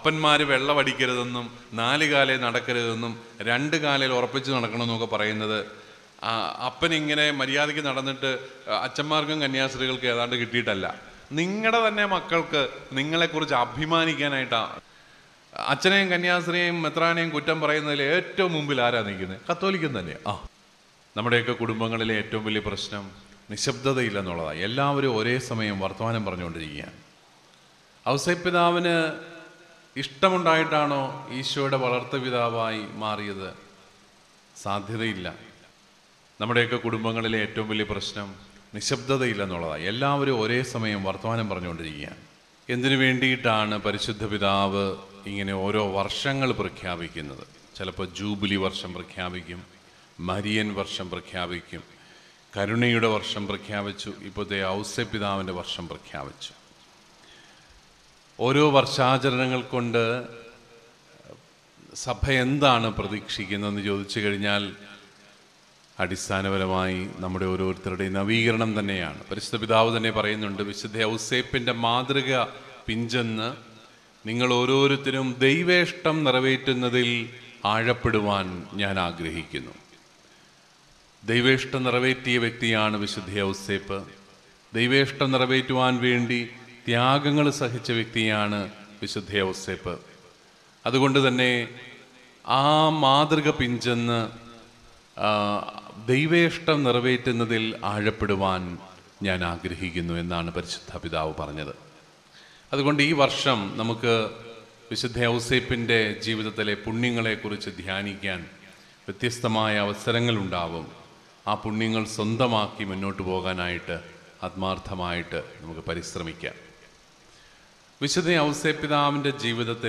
അപ്പന്മാർ വെള്ളമടിക്കരുതെന്നും നാല് കാലേ നടക്കരുതെന്നും രണ്ട് കാലയിൽ ഉറപ്പിച്ച് നടക്കണമെന്നൊക്കെ പറയുന്നത് ആ, അപ്പൻ ഇങ്ങനെ മര്യാദയ്ക്ക് നടന്നിട്ട് അച്ഛന്മാർക്കും കന്യാസ്ത്രീകൾക്കും ഏതാണ്ട് കിട്ടിയിട്ടല്ല നിങ്ങളുടെ തന്നെ മക്കൾക്ക് നിങ്ങളെക്കുറിച്ച് അഭിമാനിക്കാനായിട്ടാണ് അച്ഛനെയും കന്യാസ്ത്രീയെയും മെത്രാനെയും കുറ്റം പറയുന്നതിൽ ഏറ്റവും മുമ്പിൽ ആരാ നിൽക്കുന്നത് കത്തോലിക്കൻ തന്നെയാണ് ആ നമ്മുടെയൊക്കെ കുടുംബങ്ങളിലെ ഏറ്റവും വലിയ പ്രശ്നം നിശബ്ദതയില്ലെന്നുള്ളതാണ് എല്ലാവരും ഒരേ സമയം വർത്തമാനം പറഞ്ഞുകൊണ്ടിരിക്കുകയാണ് ഔസേപ്പിതാവിന് ഇഷ്ടമുണ്ടായിട്ടാണോ ഈശോയുടെ വളർത്തുപിതാവായി മാറിയത് സാധ്യതയില്ല നമ്മുടെയൊക്കെ കുടുംബങ്ങളിലെ ഏറ്റവും വലിയ പ്രശ്നം നിശബ്ദതയില്ലെന്നുള്ളതാണ് എല്ലാവരും ഒരേ സമയം വർത്തമാനം പറഞ്ഞുകൊണ്ടിരിക്കുകയാണ് എന്തിനു വേണ്ടിയിട്ടാണ് പരിശുദ്ധ പിതാവ് ഇങ്ങനെ ഓരോ വർഷങ്ങൾ പ്രഖ്യാപിക്കുന്നത് ചിലപ്പോൾ ജൂബിലി വർഷം പ്രഖ്യാപിക്കും മരിയൻ വർഷം പ്രഖ്യാപിക്കും കരുണയുടെ വർഷം പ്രഖ്യാപിച്ചു ഇപ്പോഴത്തെ ഔസ്യപിതാവിൻ്റെ വർഷം പ്രഖ്യാപിച്ചു ഓരോ വർഷാചരണങ്ങൾ കൊണ്ട് സഭ എന്താണ് പ്രതീക്ഷിക്കുന്നതെന്ന് ചോദിച്ചു കഴിഞ്ഞാൽ അടിസ്ഥാനപരമായി നമ്മുടെ ഓരോരുത്തരുടെയും നവീകരണം തന്നെയാണ് പരിശുദ്ധ പിതാവ് തന്നെ പറയുന്നുണ്ട് വിശുദ്ധ ഔസേപ്പിൻ്റെ മാതൃക പിഞ്ചെന്ന് നിങ്ങൾ ഓരോരുത്തരും ദൈവേഷ്ടം നിറവേറ്റുന്നതിൽ ആഴപ്പെടുവാൻ ഞാൻ ആഗ്രഹിക്കുന്നു ദൈവേഷ്ടം നിറവേറ്റിയ വ്യക്തിയാണ് വിശുദ്ധ ഔസേപ്പ് ദൈവേഷ്ടം നിറവേറ്റുവാൻ വേണ്ടി ത്യാഗങ്ങൾ സഹിച്ച വ്യക്തിയാണ് വിശുദ്ധ ഔസേപ്പ് അതുകൊണ്ട് തന്നെ ആ മാതൃക പിഞ്ചെന്ന് ആ, ദൈവേഷ്ടം നിറവേറ്റുന്നതിൽ ആഴപ്പെടുവാൻ ഞാൻ ആഗ്രഹിക്കുന്നു എന്നാണ് പരിശുദ്ധ പിതാവ് പറഞ്ഞത് അതുകൊണ്ട് ഈ വർഷം നമുക്ക് വിശുദ്ധ ഔസേപ്പിൻ്റെ ജീവിതത്തിലെ പുണ്യങ്ങളെക്കുറിച്ച് ധ്യാനിക്കാൻ വ്യത്യസ്തമായ അവസരങ്ങളുണ്ടാവും ആ പുണ്യങ്ങൾ സ്വന്തമാക്കി മുന്നോട്ട് പോകാനായിട്ട് ആത്മാർത്ഥമായിട്ട് നമുക്ക് പരിശ്രമിക്കാം വിശുദ്ധ ഔസേപ്പിതാവിൻ്റെ ജീവിതത്തിൽ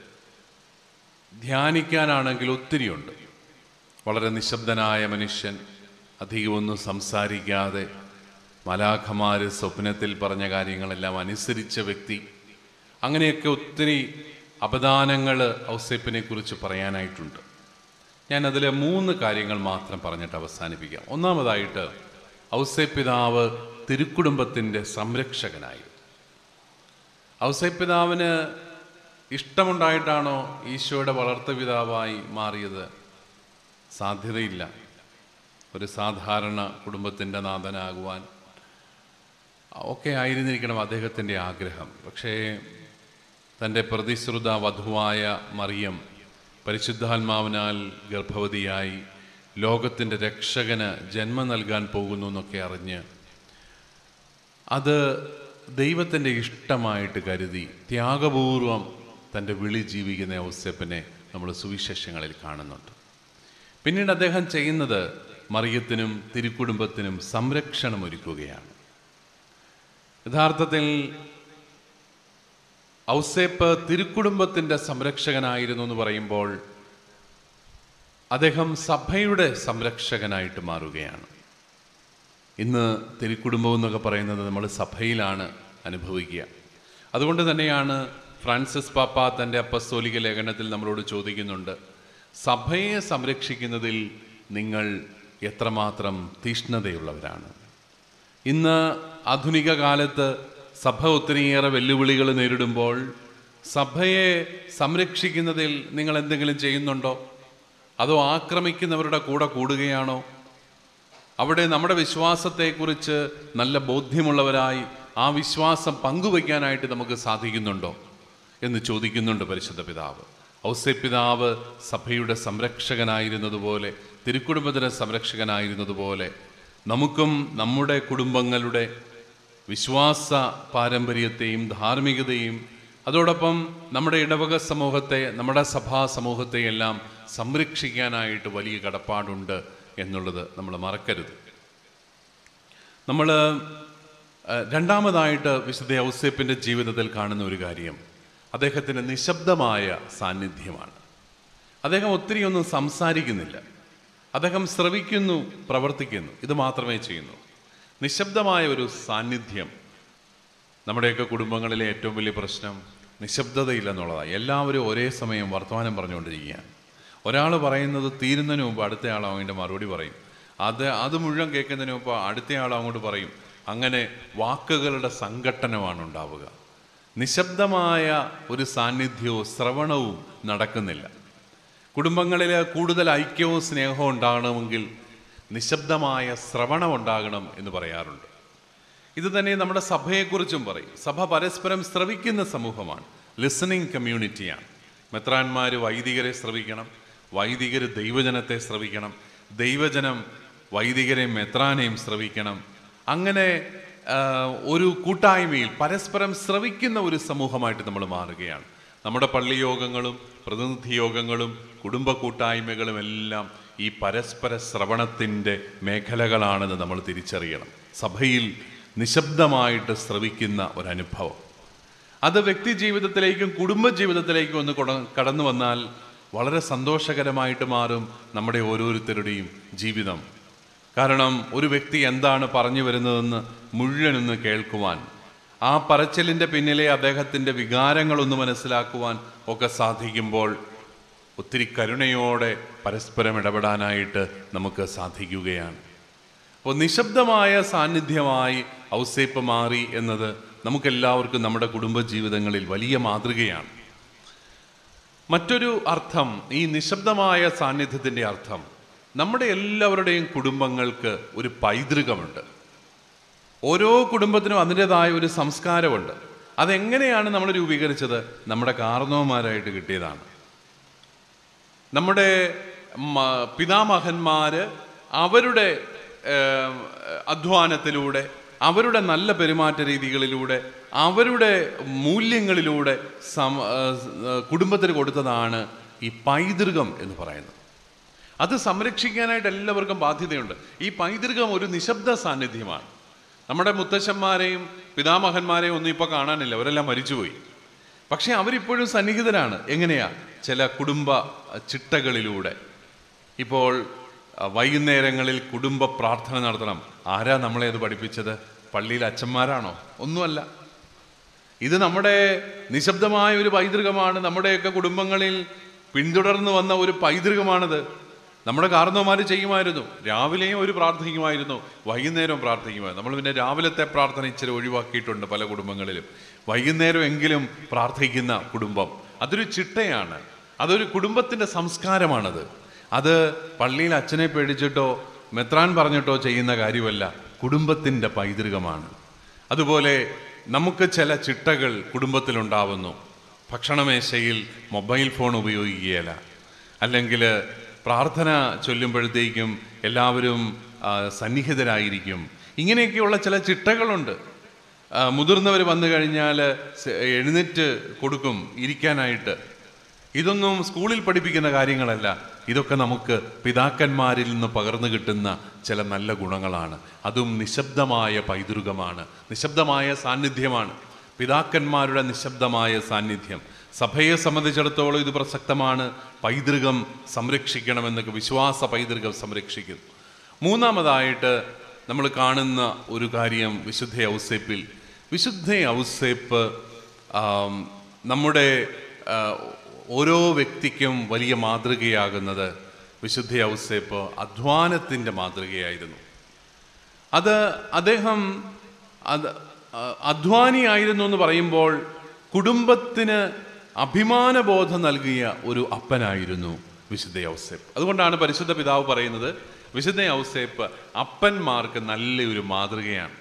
ധ്യാനിക്കാനാണെങ്കിൽ ഒത്തിരിയുണ്ട് വളരെ നിശബ്ദനായ മനുഷ്യൻ അധികമൊന്നും സംസാരിക്കാതെ മലാഖമാർ സ്വപ്നത്തിൽ പറഞ്ഞ കാര്യങ്ങളെല്ലാം അനുസരിച്ച വ്യക്തി അങ്ങനെയൊക്കെ ഒത്തിരി അപദാനങ്ങൾ ഔസേപ്പിനെ കുറിച്ച് പറയാനായിട്ടുണ്ട് ഞാൻ അതിലെ മൂന്ന് കാര്യങ്ങൾ മാത്രം പറഞ്ഞിട്ട് അവസാനിപ്പിക്കാം ഒന്നാമതായിട്ട് ഔസേപ്പിതാവ് തിരുക്കുടുംബത്തിൻ്റെ സംരക്ഷകനായി ഔസേപ്പിതാവിന് ഇഷ്ടമുണ്ടായിട്ടാണോ ഈശോയുടെ വളർത്തുപിതാവായി മാറിയത് സാധ്യതയില്ല ഒരു സാധാരണ കുടുംബത്തിൻ്റെ നാഥനാകുവാൻ ഒക്കെ ആയിരുന്നിരിക്കണം അദ്ദേഹത്തിൻ്റെ ആഗ്രഹം പക്ഷേ തൻ്റെ പ്രതിശ്രുത വധുവായ മറിയം പരിശുദ്ധാത്മാവിനാൽ ഗർഭവതിയായി ലോകത്തിൻ്റെ രക്ഷകന് ജന്മം നൽകാൻ പോകുന്നു എന്നൊക്കെ അറിഞ്ഞ് അത് ദൈവത്തിൻ്റെ ഇഷ്ടമായിട്ട് കരുതി ത്യാഗപൂർവം തൻ്റെ വിളി ജീവിക്കുന്ന ഔസേപ്പിനെ നമ്മൾ സുവിശേഷങ്ങളിൽ കാണുന്നുണ്ട് പിന്നീട് അദ്ദേഹം ചെയ്യുന്നത് മറിയത്തിനും തിരുക്കുടുംബത്തിനും സംരക്ഷണം ഒരുക്കുകയാണ് യഥാർത്ഥത്തിൽ ഔസേപ്പ് തിരുക്കുടുംബത്തിൻ്റെ സംരക്ഷകനായിരുന്നു എന്ന് പറയുമ്പോൾ അദ്ദേഹം സഭയുടെ സംരക്ഷകനായിട്ട് മാറുകയാണ് ഇന്ന് തിരുക്കുടുംബം എന്നൊക്കെ പറയുന്നത് നമ്മൾ സഭയിലാണ് അനുഭവിക്കുക അതുകൊണ്ട് തന്നെയാണ് ഫ്രാൻസിസ് പാപ്പ തൻ്റെ അപ്പസ്തോലിക ലേഖനത്തിൽ നമ്മളോട് ചോദിക്കുന്നുണ്ട് സഭയെ സംരക്ഷിക്കുന്നതിൽ നിങ്ങൾ എത്രമാത്രം തീഷ്ണതയുള്ളവരാണ് ഇന്ന് ആധുനിക കാലത്ത് സഭ ഒത്തിരിയേറെ വെല്ലുവിളികൾ നേരിടുമ്പോൾ സഭയെ സംരക്ഷിക്കുന്നതിൽ നിങ്ങൾ എന്തെങ്കിലും ചെയ്യുന്നുണ്ടോ അതോ ആക്രമിക്കുന്നവരുടെ കൂടെ കൂടുകയാണോ അവിടെ നമ്മുടെ വിശ്വാസത്തെക്കുറിച്ച് നല്ല ബോധ്യമുള്ളവരായി ആ വിശ്വാസം പങ്കുവയ്ക്കാനായിട്ട് നമുക്ക് സാധിക്കുന്നുണ്ടോ എന്ന് ചോദിക്കുന്നുണ്ട് പരിശുദ്ധ പിതാവ് ഔസേ പിതാവ് സഭയുടെ സംരക്ഷകനായിരുന്നതുപോലെ തിരുക്കുടുംബത്തിൻ്റെ സംരക്ഷകനായിരുന്നതുപോലെ നമുക്കും നമ്മുടെ കുടുംബങ്ങളുടെ വിശ്വാസ പാരമ്പര്യത്തെയും ധാർമ്മികതയും അതോടൊപ്പം നമ്മുടെ ഇടവക സമൂഹത്തെ നമ്മുടെ സഭാ സമൂഹത്തെയെല്ലാം സംരക്ഷിക്കാനായിട്ട് വലിയ കടപ്പാടുണ്ട് എന്നുള്ളത് നമ്മൾ മറക്കരുത് നമ്മൾ രണ്ടാമതായിട്ട് വിശുദ്ധ ഔസേപ്പിൻ്റെ ജീവിതത്തിൽ കാണുന്ന ഒരു കാര്യം അദ്ദേഹത്തിൻ്റെ നിശബ്ദമായ സാന്നിധ്യമാണ് അദ്ദേഹം ഒത്തിരി ഒന്നും സംസാരിക്കുന്നില്ല അദ്ദേഹം ശ്രവിക്കുന്നു പ്രവർത്തിക്കുന്നു ഇത് മാത്രമേ ചെയ്യുന്നു നിശബ്ദമായ ഒരു സാന്നിധ്യം നമ്മുടെയൊക്കെ കുടുംബങ്ങളിലെ ഏറ്റവും വലിയ പ്രശ്നം നിശബ്ദതയില്ലെന്നുള്ളതാണ് എല്ലാവരും ഒരേ സമയം വർത്തമാനം പറഞ്ഞുകൊണ്ടിരിക്കുകയാണ് ഒരാൾ പറയുന്നത് തീരുന്നതിന് മുമ്പ് അടുത്തയാൾ അവൻ്റെ മറുപടി പറയും അത് അത് മുഴുവൻ കേൾക്കുന്നതിന് മുമ്പ് അടുത്തയാൾ അങ്ങോട്ട് പറയും അങ്ങനെ വാക്കുകളുടെ സംഘട്ടനമാണ് ഉണ്ടാവുക നിശബ്ദമായ ഒരു സാന്നിധ്യവും ശ്രവണവും നടക്കുന്നില്ല കുടുംബങ്ങളിൽ കൂടുതൽ ഐക്യവും സ്നേഹവും ഉണ്ടാകണമെങ്കിൽ നിശബ്ദമായ ശ്രവണം ഉണ്ടാകണം എന്ന് പറയാറുണ്ട് ഇത് തന്നെ നമ്മുടെ സഭയെക്കുറിച്ചും പറയും സഭ പരസ്പരം ശ്രവിക്കുന്ന സമൂഹമാണ് ലിസണിങ് കമ്മ്യൂണിറ്റിയാണ് മെത്രാന്മാർ വൈദികരെ ശ്രവിക്കണം വൈദികർ ദൈവജനത്തെ ശ്രവിക്കണം ദൈവജനം വൈദികരെയും മെത്രാനെയും ശ്രവിക്കണം അങ്ങനെ ആ, ഒരു കൂട്ടായ്മയിൽ പരസ്പരം ശ്രവിക്കുന്ന ഒരു സമൂഹമായിട്ട് നമ്മൾ മാറുകയാണ് നമ്മുടെ പള്ളി യോഗങ്ങളും പ്രതിനിധി യോഗങ്ങളും കുടുംബ കൂട്ടായ്മകളും എല്ലാം ഈ പരസ്പര ശ്രവണത്തിൻ്റെ മേഖലകളാണെന്ന് നമ്മൾ തിരിച്ചറിയണം സഭയിൽ നിശബ്ദമായിട്ട് ശ്രവിക്കുന്ന ഒരനുഭവം അത് വ്യക്തി ജീവിതത്തിലേക്കും കുടുംബ ജീവിതത്തിലേക്കും ഒന്ന് കൊട- കടന്നു വന്നാൽ വളരെ സന്തോഷകരമായിട്ട് മാറും നമ്മുടെ ഓരോരുത്തരുടെയും ജീവിതം കാരണം ഒരു വ്യക്തി എന്താണ് പറഞ്ഞു വരുന്നതെന്ന് മുഴുവനൊന്ന് കേൾക്കുവാൻ ആ പറച്ചിലിൻ്റെ പിന്നിലെ അദ്ദേഹത്തിൻ്റെ വികാരങ്ങളൊന്ന് മനസ്സിലാക്കുവാൻ ഒക്കെ സാധിക്കുമ്പോൾ ഒത്തിരി കരുണയോടെ പരസ്പരം ഇടപെടാനായിട്ട് നമുക്ക് സാധിക്കുകയാണ് അപ്പോൾ നിശബ്ദമായ സാന്നിധ്യമായി ഔസേപ്പ് മാറി എന്നത് നമുക്കെല്ലാവർക്കും നമ്മുടെ കുടുംബജീവിതങ്ങളിൽ വലിയ മാതൃകയാണ് മറ്റൊരു അർത്ഥം ഈ നിശബ്ദമായ സാന്നിധ്യത്തിൻ്റെ അർത്ഥം നമ്മുടെ എല്ലാവരുടെയും കുടുംബങ്ങൾക്ക് ഒരു പൈതൃകമുണ്ട് ഓരോ കുടുംബത്തിനും അതിൻ്റെതായ ഒരു സംസ്കാരമുണ്ട് അതെങ്ങനെയാണ് നമ്മൾ രൂപീകരിച്ചത് നമ്മുടെ കാർന്നവന്മാരായിട്ട് കിട്ടിയതാണ് നമ്മുടെ മ- പിതാമഹന്മാര് അവരുടെ ഏം, അധ്വാനത്തിലൂടെ അവരുടെ നല്ല പെരുമാറ്റ രീതികളിലൂടെ അവരുടെ മൂല്യങ്ങളിലൂടെ സം ആ, സ്- കുടുംബത്തിന് കൊടുത്തതാണ് ഈ പൈതൃകം എന്ന് പറയുന്നത് അത് സംരക്ഷിക്കാനായിട്ട് എല്ലാവർക്കും ബാധ്യതയുണ്ട് ഈ പൈതൃകം ഒരു നിശബ്ദ സാന്നിധ്യമാണ് നമ്മുടെ മുത്തശ്ശന്മാരെയും പിതാമഹന്മാരെയും ഒന്നും ഇപ്പോൾ കാണാനില്ല അവരെല്ലാം മരിച്ചുപോയി പക്ഷേ അവരിപ്പോഴും സന്നിഹിതരാണ് എങ്ങനെയാ ചില കുടുംബ ചിട്ടകളിലൂടെ ഇപ്പോൾ അഹ്, വൈകുന്നേരങ്ങളിൽ കുടുംബ പ്രാർത്ഥന നടത്തണം ആരാ നമ്മളെ അത് പഠിപ്പിച്ചത് പള്ളിയിൽ അച്ഛന്മാരാണോ ഒന്നുമല്ല ഇത് നമ്മുടെ നിശബ്ദമായ ഒരു പൈതൃകമാണ് നമ്മുടെയൊക്കെ കുടുംബങ്ങളിൽ പിന്തുടർന്ന് വന്ന ഒരു പൈതൃകമാണിത് നമ്മുടെ കാർന്നവന്മാർ ചെയ്യുമായിരുന്നു രാവിലെയും ഒരു പ്രാർത്ഥിക്കുമായിരുന്നു വൈകുന്നേരവും പ്രാർത്ഥിക്കുമായിരുന്നു നമ്മൾ പിന്നെ രാവിലത്തെ പ്രാർത്ഥന ഇച്ചിരി ഒഴിവാക്കിയിട്ടുണ്ട് പല കുടുംബങ്ങളിലും വൈകുന്നേരം എങ്കിലും പ്രാർത്ഥിക്കുന്ന കുടുംബം അതൊരു ചിട്ടയാണ് അതൊരു കുടുംബത്തിൻ്റെ സംസ്കാരമാണത് അത് പള്ളിയിൽ അച്ഛനെ പേടിച്ചിട്ടോ മെത്രാൻ പറഞ്ഞിട്ടോ ചെയ്യുന്ന കാര്യമല്ല കുടുംബത്തിൻ്റെ പൈതൃകമാണ് അതുപോലെ നമുക്ക് ചില ചിട്ടകൾ കുടുംബത്തിലുണ്ടാവുന്നു ഭക്ഷണമേശയിൽ മൊബൈൽ ഫോൺ ഉപയോഗിക്കുകയില്ല അല്ലെങ്കിൽ പ്രാർത്ഥന ചൊല്ലുമ്പോഴത്തേക്കും എല്ലാവരും ആ, സന്നിഹിതരായിരിക്കും ഇങ്ങനെയൊക്കെയുള്ള ചില ചിട്ടകളുണ്ട് മുതിർന്നവർ വന്നു കഴിഞ്ഞാൽ സ- എഴുന്നേറ്റ് കൊടുക്കും ഇരിക്കാനായിട്ട് ഇതൊന്നും സ്കൂളിൽ പഠിപ്പിക്കുന്ന കാര്യങ്ങളല്ല ഇതൊക്കെ നമുക്ക് പിതാക്കന്മാരിൽ നിന്ന് പകർന്നു കിട്ടുന്ന ചില നല്ല ഗുണങ്ങളാണ് അതും നിശബ്ദമായ പൈതൃകമാണ് നിശബ്ദമായ സാന്നിധ്യമാണ് പിതാക്കന്മാരുടെ നിശബ്ദമായ സാന്നിധ്യം സഭയെ സംബന്ധിച്ചിടത്തോളം ഇത് പ്രസക്തമാണ് പൈതൃകം സംരക്ഷിക്കണമെന്നൊക്കെ വിശ്വാസ പൈതൃകം സംരക്ഷിക്കുന്നു മൂന്നാമതായിട്ട് നമ്മൾ കാണുന്ന ഒരു കാര്യം വിശുദ്ധ ഔസേപ്പിൽ വിശുദ്ധ ഔസേപ്പ് ആം, നമ്മുടെ ആ, ഓരോ വ്യക്തിക്കും വലിയ മാതൃകയാകുന്നത് വിശുദ്ധ ഔസേപ്പ് അധ്വാനത്തിൻ്റെ മാതൃകയായിരുന്നു അത് അദ്ദേഹം അത് അ- അധ്വാനിയായിരുന്നു എന്ന് പറയുമ്പോൾ കുടുംബത്തിന് അഭിമാനബോധം നൽകിയ ഒരു അപ്പനായിരുന്നു വിശുദ്ധ ഔസേപ്പ് അതുകൊണ്ടാണ് പരിശുദ്ധ പിതാവ് പറയുന്നത് വിശുദ്ധ ഔസേപ്പ് അപ്പന്മാർക്ക് നല്ലൊരു മാതൃകയാണ്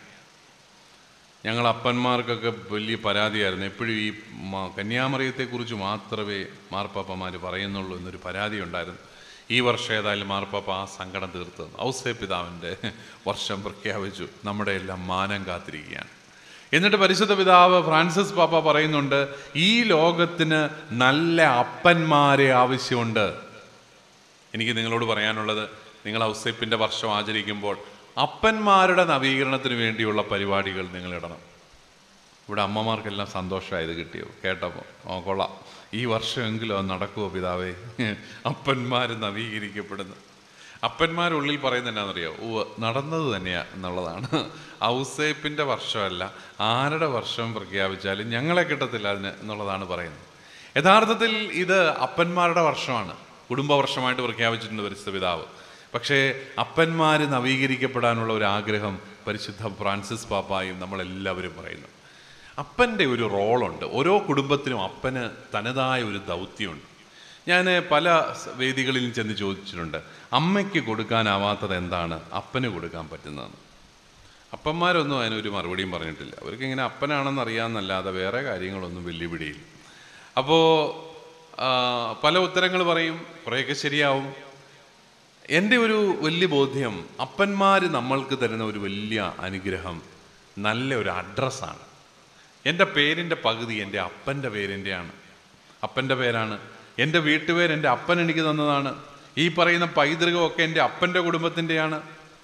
ഞങ്ങൾ അപ്പന്മാർക്കൊക്കെ വലിയ പരാതിയായിരുന്നു എപ്പോഴും ഈ മ- കന്യാമറിയത്തെക്കുറിച്ച് മാത്രമേ മാർപ്പാപ്പമാർ പറയുന്നുള്ളൂ എന്നൊരു പരാതി ഉണ്ടായിരുന്നു ഈ വർഷം ഏതായാലും മാർപ്പാപ്പ ആ സങ്കടം തീർത്തു ഔസേ പിതാവിൻ്റെ വർഷം പ്രഖ്യാപിച്ചു നമ്മുടെ എല്ലാം മാനം കാത്തിരിക്കുകയാണ് എന്നിട്ട് പരിശുദ്ധ പിതാവ് ഫ്രാൻസിസ് പാപ്പ പറയുന്നുണ്ട് ഈ ലോകത്തിന് നല്ല അപ്പന്മാരെ ആവശ്യമുണ്ട് എനിക്ക് നിങ്ങളോട് പറയാനുള്ളത് നിങ്ങൾ ഔസേപ്പിൻ്റെ വർഷം ആചരിക്കുമ്പോൾ അപ്പന്മാരുടെ നവീകരണത്തിന് വേണ്ടിയുള്ള പരിപാടികൾ നിങ്ങൾ ഇടണം ഇവിടെ അമ്മമാർക്കെല്ലാം സന്തോഷമായത് കിട്ടിയോ കേട്ടപ്പോൾ ഓ കൊള്ളാം ഈ വർഷമെങ്കിലും അത് നടക്കുമോ പിതാവേ അപ്പന്മാർ നവീകരിക്കപ്പെടുന്നു അപ്പന്മാരുള്ളിൽ പറയുന്നത് എന്നാണെന്നറിയോ ഓ നടന്നത് തന്നെയാ എന്നുള്ളതാണ് ഔസേപ്പിൻ്റെ വർഷമല്ല ആരുടെ വർഷം പ്രഖ്യാപിച്ചാലും ഞങ്ങളെ കിട്ടത്തില്ല അതിന് എന്നുള്ളതാണ് പറയുന്നത് യഥാർത്ഥത്തിൽ ഇത് അപ്പന്മാരുടെ വർഷമാണ് കുടുംബ വർഷമായിട്ട് പ്രഖ്യാപിച്ചിട്ടുണ്ട് പരിശുദ്ധ പിതാവ് പക്ഷേ അപ്പന്മാർ നവീകരിക്കപ്പെടാനുള്ള ഒരു ആഗ്രഹം പരിശുദ്ധ ഫ്രാൻസിസ് പാപ്പായും നമ്മളെല്ലാവരും പറയുന്നു അപ്പൻ്റെ ഒരു റോളുണ്ട് ഓരോ കുടുംബത്തിനും അപ്പന് തനതായ ഒരു ദൗത്യമുണ്ട് ഞാൻ പല സ് വേദികളിലും ചെന്ന് ചോദിച്ചിട്ടുണ്ട് അമ്മയ്ക്ക് കൊടുക്കാനാവാത്തത് എന്താണ് അപ്പന് കൊടുക്കാൻ പറ്റുന്നതെന്ന് അപ്പന്മാരൊന്നും അതിനൊരു മറുപടിയും പറഞ്ഞിട്ടില്ല അവർക്ക് ഇങ്ങനെ അപ്പനാണെന്ന് അറിയാമെന്നല്ലാതെ വേറെ കാര്യങ്ങളൊന്നും വെല്ലുവിളിയില്ല അപ്പോൾ പല ഉത്തരങ്ങൾ പറയും കുറേയൊക്കെ ശരിയാവും എൻ്റെ ഒരു വലിയ ബോധ്യം അപ്പന്മാർ നമ്മൾക്ക് തരുന്ന ഒരു വലിയ അനുഗ്രഹം നല്ല ഒരു അഡ്രസ്സാണ് എൻ്റെ പേരിൻ്റെ പകുതി എൻ്റെ അപ്പൻ്റെ പേരിൻ്റെയാണ് അപ്പൻ്റെ പേരാണ് എൻ്റെ വീട്ടുപേര് എൻ്റെ അപ്പൻ എനിക്ക് തന്നതാണ് ഈ പറയുന്ന പൈതൃകമൊക്കെ എൻ്റെ അപ്പൻ്റെ കുടുംബത്തിൻ്റെയാണ്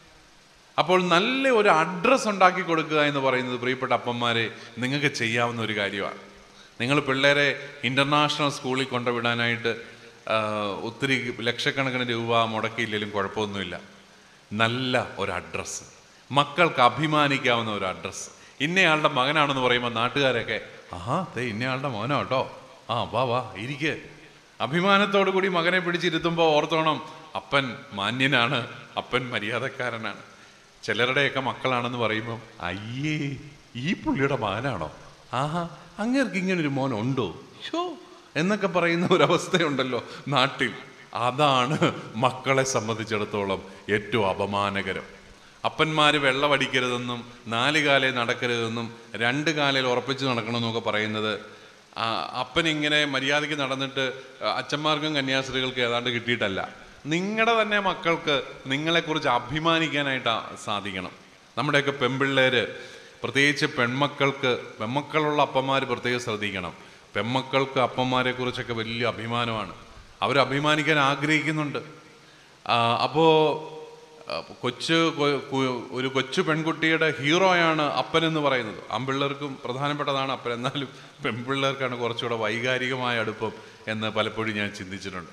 അപ്പോൾ നല്ല ഒരു അഡ്രസ്സ് ഉണ്ടാക്കി കൊടുക്കുക എന്ന് പറയുന്നത് പ്രിയപ്പെട്ട അപ്പന്മാരെ നിങ്ങൾക്ക് ചെയ്യാവുന്ന ഒരു കാര്യമാണ് നിങ്ങൾ പിള്ളേരെ ഇൻ്റർനാഷണൽ സ്കൂളിൽ കൊണ്ടുവിടാനായിട്ട് ആ, ഒത്തിരി ലക്ഷക്കണക്കിന് രൂപ മുടക്കിയില്ലെങ്കിലും കുഴപ്പമൊന്നുമില്ല നല്ല ഒരു അഡ്രസ്സ് മക്കൾക്ക് അഭിമാനിക്കാവുന്ന ഒരു അഡ്രസ്സ് ഇന്നയാളുടെ മകനാണെന്ന് പറയുമ്പോൾ നാട്ടുകാരൊക്കെ ആഹാ ദേ ഇന്നയാളുടെ മോനോ കേട്ടോ ആ വാ വാ ഇരിക്ക് അഭിമാനത്തോടു കൂടി മകനെ പിടിച്ചിരുത്തുമ്പോൾ ഓർത്തോണം അപ്പൻ മാന്യനാണ് അപ്പൻ മര്യാദക്കാരനാണ് ചിലരുടെയൊക്കെ മക്കളാണെന്ന് പറയുമ്പം അയ്യേ ഈ പുള്ളിയുടെ മകനാണോ ആഹാ അങ്ങേർക്ക് ഇങ്ങനെ ഒരു മോൻ ഉണ്ടോ ഷോ എന്നൊക്കെ പറയുന്ന ഒരവസ്ഥയുണ്ടല്ലോ നാട്ടിൽ അതാണ് മക്കളെ സംബന്ധിച്ചിടത്തോളം ഏറ്റവും അപമാനകരം അപ്പന്മാര് വെള്ളമടിക്കരുതെന്നും നാല് കാലേ നടക്കരുതെന്നും രണ്ട് കാലയിൽ ഉറപ്പിച്ച് നടക്കണമെന്നൊക്കെ പറയുന്നത് ആ, അപ്പൻ ഇങ്ങനെ മര്യാദയ്ക്ക് നടന്നിട്ട് അച്ഛന്മാർക്കും കന്യാസ്ത്രീകൾക്ക് ഏതാണ്ട് കിട്ടിയിട്ടല്ല നിങ്ങളുടെ തന്നെ മക്കൾക്ക് നിങ്ങളെക്കുറിച്ച് അഭിമാനിക്കാനായിട്ട് സാധിക്കണം നമ്മുടെയൊക്കെ പെൺപിള്ളേര് പ്രത്യേകിച്ച് പെൺമക്കൾക്ക് പെൺമക്കളുള്ള അപ്പന്മാർ പ്രത്യേകം ശ്രദ്ധിക്കണം പെൺമക്കൾക്ക് അപ്പന്മാരെ കുറിച്ചൊക്കെ വലിയ അഭിമാനമാണ് അവർ അഭിമാനിക്കാൻ ആഗ്രഹിക്കുന്നുണ്ട് ആ, അപ്പോ ആ, കൊച്ചു കൊ- കു- ഒരു കൊച്ചു പെൺകുട്ടിയുടെ ഹീറോയാണ് അപ്പൻ എന്ന് പറയുന്നത് ആൺപിള്ളേർക്കും പ്രധാനപ്പെട്ടതാണ് അപ്പൻ എന്നാലും പെൺപിള്ളേർക്കാണ് കുറച്ചുകൂടെ വൈകാരികമായ അടുപ്പം എന്ന് പലപ്പോഴും ഞാൻ ചിന്തിച്ചിട്ടുണ്ട്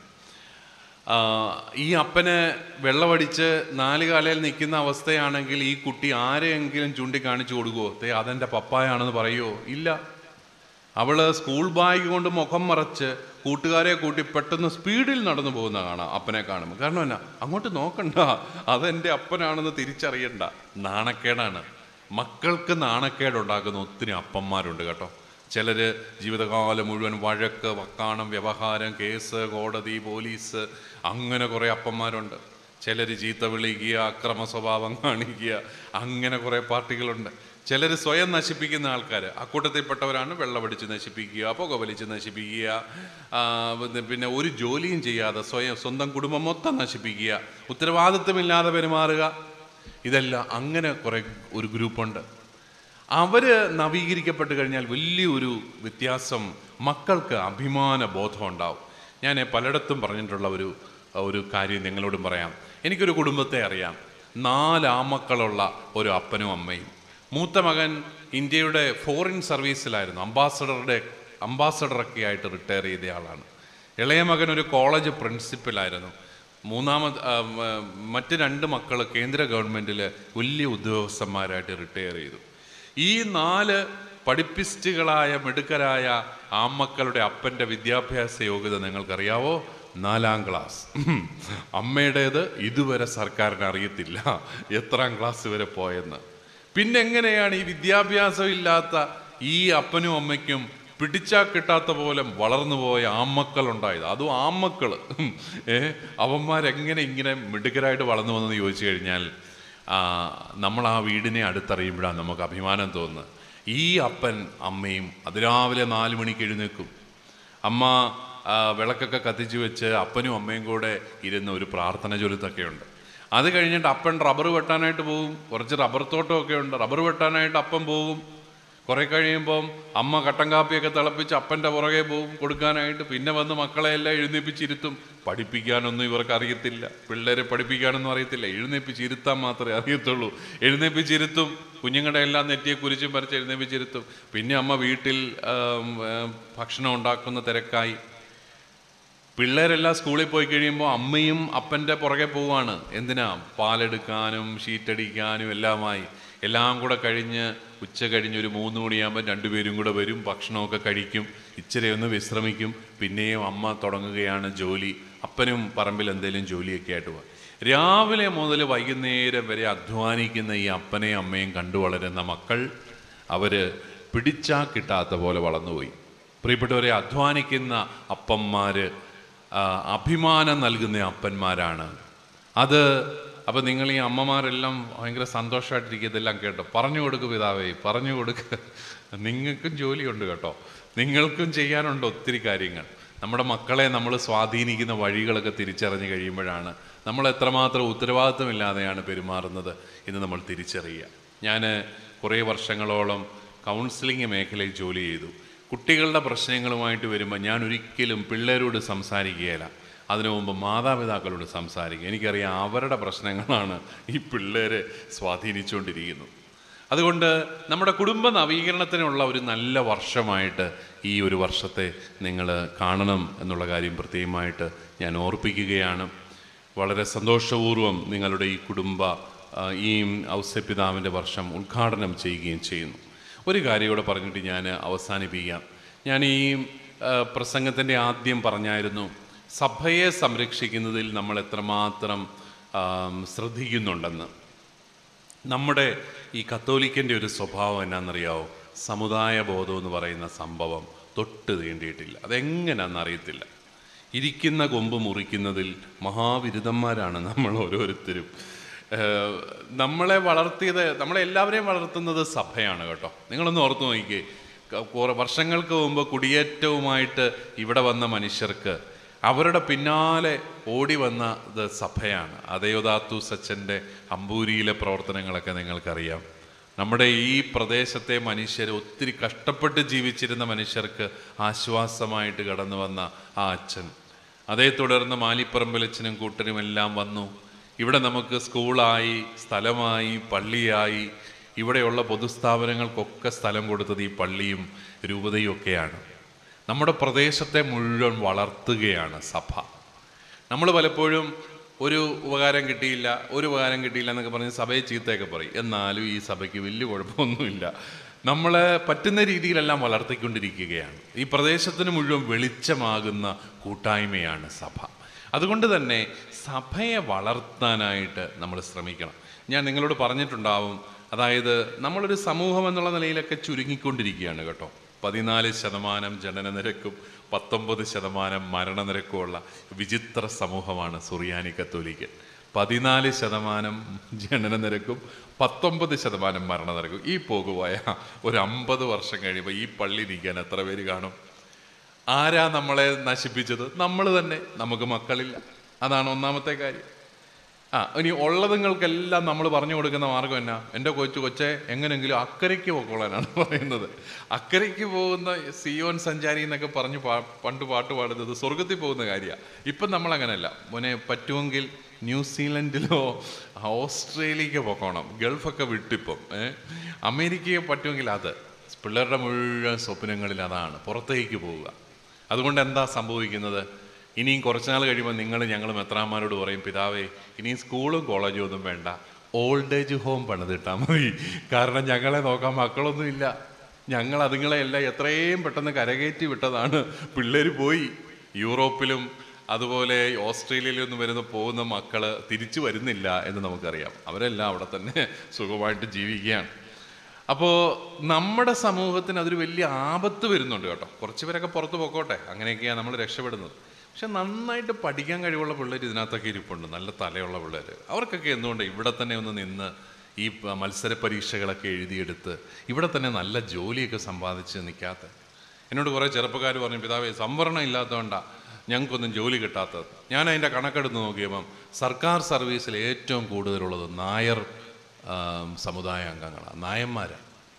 ആ, ഈ അപ്പന് വെള്ളമടിച്ച് നാല് കാലയിൽ നിൽക്കുന്ന അവസ്ഥയാണെങ്കിൽ ഈ കുട്ടി ആരെയെങ്കിലും ചൂണ്ടിക്കാണിച്ചു കൊടുക്കുമോ തേ അതെൻ്റെ പപ്പായാണെന്ന് പറയുമോ ഇല്ല അവള് സ്കൂൾ ബാഗ് കൊണ്ട് മുഖം മറച്ച് കൂട്ടുകാരെ കൂട്ടി പെട്ടെന്ന് സ്പീഡിൽ നടന്നു പോകുന്ന കാണാം അപ്പനെ കാണുമ്പോൾ കാരണം എന്നാ അങ്ങോട്ട് നോക്കണ്ട അതെൻ്റെ അപ്പനാണെന്ന് തിരിച്ചറിയണ്ട നാണക്കേടാണ് മക്കൾക്ക് നാണക്കേടുണ്ടാക്കുന്ന ഒത്തിരി അപ്പന്മാരുണ്ട് കേട്ടോ ചിലര് ജീവിതകാലം മുഴുവൻ വഴക്ക് വക്കാണം വ്യവഹാരം കേസ് കോടതി പോലീസ് അങ്ങനെ കുറേ അപ്പന്മാരുണ്ട് ചിലർ ചീത്ത വിളിക്കുക അക്രമ സ്വഭാവം കാണിക്കുക അങ്ങനെ കുറേ പാർട്ടികളുണ്ട് ചിലർ സ്വയം നശിപ്പിക്കുന്ന ആൾക്കാർ അക്കൂട്ടത്തിൽപ്പെട്ടവരാണ് വെള്ളമടിച്ച് നശിപ്പിക്കുക പുക വലിച്ച് നശിപ്പിക്കുക ആ, പിന്നെ- പിന്നെ ഒരു ജോലിയും ചെയ്യാതെ സ്വയം സ്വന്തം കുടുംബം മൊത്തം നശിപ്പിക്കുക ഉത്തരവാദിത്വമില്ലാതെ പെരുമാറുക ഇതെല്ലാം അങ്ങനെ കുറേ ഒരു ഗ്രൂപ്പുണ്ട് അവര് നവീകരിക്കപ്പെട്ട് കഴിഞ്ഞാൽ വലിയൊരു വ്യത്യാസം മക്കൾക്ക് അഭിമാന ബോധം ഉണ്ടാവും ഞാൻ പലയിടത്തും പറഞ്ഞിട്ടുള്ള ഒരു ഒരു കാര്യം നിങ്ങളോടും പറയാം എനിക്കൊരു കുടുംബത്തെ അറിയാം നാല് ആമക്കളുള്ള ഒരു അപ്പനും അമ്മയും മൂത്ത മകൻ ഇന്ത്യയുടെ ഫോറിൻ സർവീസിലായിരുന്നു അംബാസഡറുടെ അംബാസഡറൊക്കെ ആയിട്ട് റിട്ടയർ ചെയ്ത ആളാണ് ഇളയ മകൻ ഒരു കോളേജ് പ്രിൻസിപ്പലായിരുന്നു മൂന്നാമത് ആ, മ, മറ്റ് രണ്ട് മക്കൾ കേന്ദ്ര ഗവൺമെൻറ്റിൽ വലിയ ഉദ്യോഗസ്ഥന്മാരായിട്ട് റിട്ടയർ ചെയ്തു ഈ നാല് പഠിപ്പിസ്റ്റുകളായ മിടുക്കരായ ആമക്കളുടെ അപ്പൻ്റെ വിദ്യാഭ്യാസ യോഗ്യത നിങ്ങൾക്കറിയാവോ നാലാം ക്ലാസ് ഉം. അമ്മയുടേത് ഇതുവരെ സർക്കാരിന് അറിയത്തില്ല എത്രാം ക്ലാസ് വരെ പോയെന്ന് പിന്നെ എങ്ങനെയാണ് ഈ വിദ്യാഭ്യാസം ഇല്ലാത്ത ഈ അപ്പനും അമ്മയ്ക്കും പിടിച്ചാ കിട്ടാത്ത പോലെ വളർന്നു പോയ ആമക്കൾ ഉണ്ടായത് അതും ആമക്കൾ ഏ അവന്മാരെങ്ങനെ ഇങ്ങനെ മിടുക്കരായിട്ട് വളർന്നു വന്നെന്ന് ചോദിച്ചു കഴിഞ്ഞാൽ ആ, നമ്മൾ ആ വീടിനെ അടുത്തറിയുമ്പോഴാണ് നമുക്ക് അഭിമാനം തോന്നുന്നത് ഈ അപ്പൻ അമ്മയും അതിരാവിലെ നാല് മണിക്ക് എഴുന്നേക്കും അമ്മ ആ, വിളക്കൊക്കെ കത്തിച്ച് വെച്ച് അപ്പനും അമ്മയും കൂടെ ഇരുന്ന് ഒരു പ്രാർത്ഥന ചൊലുത്തൊക്കെ ഉണ്ട് അത് കഴിഞ്ഞിട്ട് അപ്പൻ റബ്ബർ വെട്ടാനായിട്ട് പോകും കുറച്ച് റബ്ബർ തോട്ടമൊക്കെ ഉണ്ട് റബ്ബർ വെട്ടാനായിട്ട് അപ്പൻ പോകും കുറെ കഴിയുമ്പം അമ്മ കട്ടൻ കാപ്പിയൊക്കെ തിളപ്പിച്ച് അപ്പൻ്റെ പുറകെ പോകും കൊടുക്കാനായിട്ട് പിന്നെ വന്ന് മക്കളെ എല്ലാം എഴുന്നേപ്പിച്ചിരുത്തും പഠിപ്പിക്കാനൊന്നും ഇവർക്ക് അറിയത്തില്ല പിള്ളേരെ പഠിപ്പിക്കാനൊന്നും അറിയത്തില്ല എഴുന്നേപ്പിച്ചിരുത്താൻ മാത്രമേ അറിയത്തുള്ളൂ എഴുന്നേപ്പിച്ചിരുത്തും കുഞ്ഞുങ്ങളുടെ എല്ലാം നെറ്റിയെ കുരിച്ചും പറിച്ച് എഴുന്നേപ്പിച്ചിരുത്തും പിന്നെ അമ്മ വീട്ടിൽ ആം, ആം, ഭക്ഷണം ഉണ്ടാക്കുന്ന തിരക്കായി പിള്ളേരെല്ലാം സ്കൂളിൽ പോയി കഴിയുമ്പോൾ അമ്മയും അപ്പൻ്റെ പുറകെ പോവാണ് എന്തിനാ പാലെടുക്കാനും ഷീറ്റടിക്കാനും എല്ലാമായി എല്ലാം കൂടെ കഴിഞ്ഞ് ഉച്ച കഴിഞ്ഞ് ഒരു മൂന്ന് മണിയാകുമ്പോൾ രണ്ടുപേരും കൂടെ വരും ഭക്ഷണമൊക്കെ കഴിക്കും ഇച്ചിരി ഒന്ന് വിശ്രമിക്കും പിന്നെയും അമ്മ തുടങ്ങുകയാണ് ജോലി അപ്പനും പറമ്പിൽ എന്തെങ്കിലും ജോലിയൊക്കെ ആയിട്ട് പോകും രാവിലെ മുതൽ വൈകുന്നേരം വരെ അധ്വാനിക്കുന്ന ഈ അപ്പനെയും അമ്മയും കണ്ടു വളരുന്ന മക്കൾ അവർ പിടിച്ചാ കിട്ടാത്ത പോലെ വളർന്നുപോയി പ്രിയപ്പെട്ടവരെ അധ്വാനിക്കുന്ന അപ്പന്മാര് ആ, അഭിമാനം നൽകുന്ന അപ്പന്മാരാണ് അത് അപ്പം നിങ്ങൾ ഈ അമ്മമാരെല്ലാം ഭയങ്കര സന്തോഷമായിട്ടിരിക്കുന്നതെല്ലാം കേട്ടോ പറഞ്ഞു കൊടുക്ക് പിതാവേ പറഞ്ഞു കൊടുക്ക് നിങ്ങൾക്കും ജോലിയുണ്ട് കേട്ടോ നിങ്ങൾക്കും ചെയ്യാനുണ്ട് ഒത്തിരി കാര്യങ്ങൾ നമ്മുടെ മക്കളെ നമ്മൾ സ്വാധീനിക്കുന്ന വഴികളൊക്കെ തിരിച്ചറിഞ്ഞ് കഴിയുമ്പോഴാണ് നമ്മൾ എത്രമാത്രം ഉത്തരവാദിത്വമില്ലാതെയാണ് പെരുമാറുന്നത് എന്ന് നമ്മൾ തിരിച്ചറിയുക ഞാൻ കുറേ വർഷങ്ങളോളം കൗൺസിലിംഗ് മേഖലയിൽ ജോലി ചെയ്തു കുട്ടികളുടെ പ്രശ്നങ്ങളുമായിട്ട് വരുമ്പോൾ ഞാൻ ഒരിക്കലും പിള്ളേരോട് സംസാരിക്കുകയില്ല അതിനു മുമ്പ് മാതാപിതാക്കളോട് സംസാരിക്കുക എനിക്കറിയാം അവരുടെ പ്രശ്നങ്ങളാണ് ഈ പിള്ളേരെ സ്വാധീനിച്ചുകൊണ്ടിരിക്കുന്നത് അതുകൊണ്ട് നമ്മുടെ കുടുംബ നവീകരണത്തിനുള്ള ഒരു നല്ല വർഷമായിട്ട് ഈ ഒരു വർഷത്തെ നിങ്ങൾ കാണണം എന്നുള്ള കാര്യം പ്രത്യേകമായിട്ട് ഞാൻ ഓർപ്പിക്കുകയാണ് വളരെ സന്തോഷപൂർവ്വം നിങ്ങളുടെ ഈ കുടുംബ ആ, ഈ ഔസ്യപിതാവിൻ്റെ വർഷം ഉദ്ഘാടനം ചെയ്യുകയും ചെയ്യുന്നു ഒരു കാര്യം കൂടെ പറഞ്ഞിട്ട് ഞാൻ അവസാനിപ്പിക്കാം ഞാൻ ഈ പ്രസംഗത്തിൻ്റെ ആദ്യം പറഞ്ഞായിരുന്നു സഭയെ സംരക്ഷിക്കുന്നതിൽ നമ്മൾ എത്രമാത്രം ആം, ശ്രദ്ധിക്കുന്നുണ്ടെന്ന് നമ്മുടെ ഈ കത്തോലിക്കൻ്റെ ഒരു സ്വഭാവം എന്നാണെന്നറിയാവോ സമുദായ ബോധം എന്ന് പറയുന്ന സംഭവം തൊട്ട് തീണ്ടിയിട്ടില്ല അതെങ്ങനെയാണെന്ന് അറിയത്തില്ല ഇരിക്കുന്ന കൊമ്പ് മുറിക്കുന്നതിൽ മഹാവിരുദ്ധന്മാരാണ് നമ്മൾ ഓരോരുത്തരും ഏഹ് നമ്മളെ വളർത്തിയത് നമ്മളെ എല്ലാവരെയും വളർത്തുന്നത് സഭയാണ് കേട്ടോ നിങ്ങളൊന്ന് ഓർത്ത് നോക്കിക്കേ ക- കുറെ വർഷങ്ങൾക്ക് മുമ്പ് കുടിയേറ്റവുമായിട്ട് ഇവിടെ വന്ന മനുഷ്യർക്ക് അവരുടെ പിന്നാലെ ഓടി വന്നത് സഭയാണ് അതയോദാത്തു സച്ചൻ്റെ അമ്പൂരിയിലെ പ്രവർത്തനങ്ങളൊക്കെ നിങ്ങൾക്കറിയാം നമ്മുടെ ഈ പ്രദേശത്തെ മനുഷ്യർ ഒത്തിരി കഷ്ടപ്പെട്ട് ജീവിച്ചിരുന്ന മനുഷ്യർക്ക് ആശ്വാസമായിട്ട് കടന്നു വന്ന ആ അച്ഛൻ അതേ തുടർന്ന് മാലിപ്പറമ്പലച്ചനും കൂട്ടരും എല്ലാം വന്നു ഇവിടെ നമുക്ക് സ്കൂളായി സ്ഥലമായി പള്ളിയായി ഇവിടെയുള്ള പൊതുസ്ഥാപനങ്ങൾക്കൊക്കെ സ്ഥലം കൊടുത്തത് ഈ പള്ളിയും രൂപതയും ഒക്കെയാണ് നമ്മുടെ പ്രദേശത്തെ മുഴുവൻ വളർത്തുകയാണ് സഭ നമ്മൾ പലപ്പോഴും ഒരു ഉപകാരം കിട്ടിയില്ല ഒരു ഉപകാരം കിട്ടിയില്ല എന്നൊക്കെ പറഞ്ഞ് സഭയെ ചീത്തയൊക്കെ പറയും എന്നാലും ഈ സഭയ്ക്ക് വലിയ കുഴപ്പമൊന്നുമില്ല നമ്മളെ പറ്റുന്ന രീതിയിലെല്ലാം വളർത്തിക്കൊണ്ടിരിക്കുകയാണ് ഈ പ്രദേശത്തിന് മുഴുവൻ വെളിച്ചമാകുന്ന കൂട്ടായ്മയാണ് സഭ അതുകൊണ്ട് തന്നെ സഭയെ വളർത്താനായിട്ട് നമ്മൾ ശ്രമിക്കണം ഞാൻ നിങ്ങളോട് പറഞ്ഞിട്ടുണ്ടാവും അതായത് നമ്മളൊരു സമൂഹം എന്നുള്ള നിലയിലൊക്കെ ചുരുങ്ങിക്കൊണ്ടിരിക്കുകയാണ് കേട്ടോ പതിനാല് ശതമാനം ജനന നിരക്കും പത്തൊമ്പത് ശതമാനം മരണനിരക്കുമുള്ള വിചിത്ര സമൂഹമാണ് സുറിയാനി കത്തോലിക്കൻ പതിനാല് ശതമാനം ജനന നിരക്കും പത്തൊമ്പത് ശതമാനം മരണനിരക്കും ഈ പോകുപോയ ഒരു അമ്പത് വർഷം കഴിയുമ്പോൾ ഈ പള്ളി നീക്കാൻ എത്ര പേര് കാണും ആരാ നമ്മളെ നശിപ്പിച്ചത് നമ്മൾ തന്നെ നമുക്ക് മക്കളില്ല അതാണ് ഒന്നാമത്തെ കാര്യം ആ ഇനി ഉള്ളതുങ്ങൾക്കെല്ലാം നമ്മൾ പറഞ്ഞു കൊടുക്കുന്ന മാർഗം എന്നാ എൻ്റെ കൊച്ചു കൊച്ചെ എങ്ങനെങ്കിലും അക്കരയ്ക്ക് പോക്കോളാനാണ് പറയുന്നത് അക്കരയ്ക്ക് പോകുന്ന സിയോൻ സഞ്ചാരി എന്നൊക്കെ പറഞ്ഞ് പാ പണ്ട് പാട്ട് പാടുന്നത് സ്വർഗത്തിൽ പോകുന്ന കാര്യമാണ് ഇപ്പം നമ്മൾ അങ്ങനെയല്ല മോനെ പറ്റുമെങ്കിൽ ന്യൂസിലൻഡിലോ ഓസ്ട്രേലിയക്ക് പോക്കോണം ഗൾഫൊക്കെ വിട്ടിപ്പം ഏ അമേരിക്കയെ പറ്റുമെങ്കിൽ അത് പിള്ളേരുടെ മുഴുവൻ സ്വപ്നങ്ങളിൽ അതാണ് പുറത്തേക്ക് പോവുക അതുകൊണ്ട് എന്താ സംഭവിക്കുന്നത് ഇനിയും കുറച്ച് നാൾ കഴിയുമ്പോൾ നിങ്ങൾ ഞങ്ങൾ മെത്രാന്മാരോട് പറയും പിതാവേ ഇനിയും സ്കൂളും കോളേജും ഒന്നും വേണ്ട ഓൾഡ് ഏജ് ഹോം പണിതിട്ടാൽ മതി കാരണം ഞങ്ങളെ നോക്കാൻ മക്കളൊന്നും ഇല്ല ഞങ്ങൾ അതുങ്ങളെ എല്ലാം എത്രയും പെട്ടെന്ന് കരകയറ്റി വിട്ടതാണ് പിള്ളേർ പോയി യൂറോപ്പിലും അതുപോലെ ഓസ്ട്രേലിയയിലൊന്നും വരുന്ന പോകുന്ന മക്കള് തിരിച്ചു വരുന്നില്ല എന്ന് നമുക്കറിയാം അവരെല്ലാം അവിടെ തന്നെ സുഖമായിട്ട് ജീവിക്കുകയാണ് അപ്പോൾ നമ്മുടെ സമൂഹത്തിന് അതൊരു വലിയ ആപത്ത് വരുന്നുണ്ട് കേട്ടോ കുറച്ച് പേരൊക്കെ പുറത്ത് പോക്കോട്ടെ അങ്ങനെയൊക്കെയാണ് നമ്മൾ രക്ഷപ്പെടുന്നത് പക്ഷെ നന്നായിട്ട് പഠിക്കാൻ കഴിവുള്ള പിള്ളേർ ഇതിനകത്തൊക്കെ ഇരിപ്പുണ്ട് നല്ല തലയുള്ള പിള്ളേർ അവർക്കൊക്കെ എന്തുകൊണ്ട് ഇവിടെ തന്നെ ഒന്ന് നിന്ന് ഈ പ- മത്സര പരീക്ഷകളൊക്കെ എഴുതിയെടുത്ത് ഇവിടെ തന്നെ നല്ല ജോലിയൊക്കെ സമ്പാദിച്ച് നിൽക്കാത്ത എന്നോട് കുറേ ചെറുപ്പക്കാർ പറഞ്ഞു പിതാവേ സംവരണം ഇല്ലാത്തതുകൊണ്ടാണ് ഞങ്ങൾക്കൊന്നും ജോലി കിട്ടാത്തത് ഞാൻ അതിൻ്റെ കണക്കെടുത്ത് നോക്കിയപ്പം സർക്കാർ സർവീസിൽ ഏറ്റവും കൂടുതലുള്ളത് നായർ ആം, സമുദായ അംഗങ്ങളാണ് നായന്മാരാണ്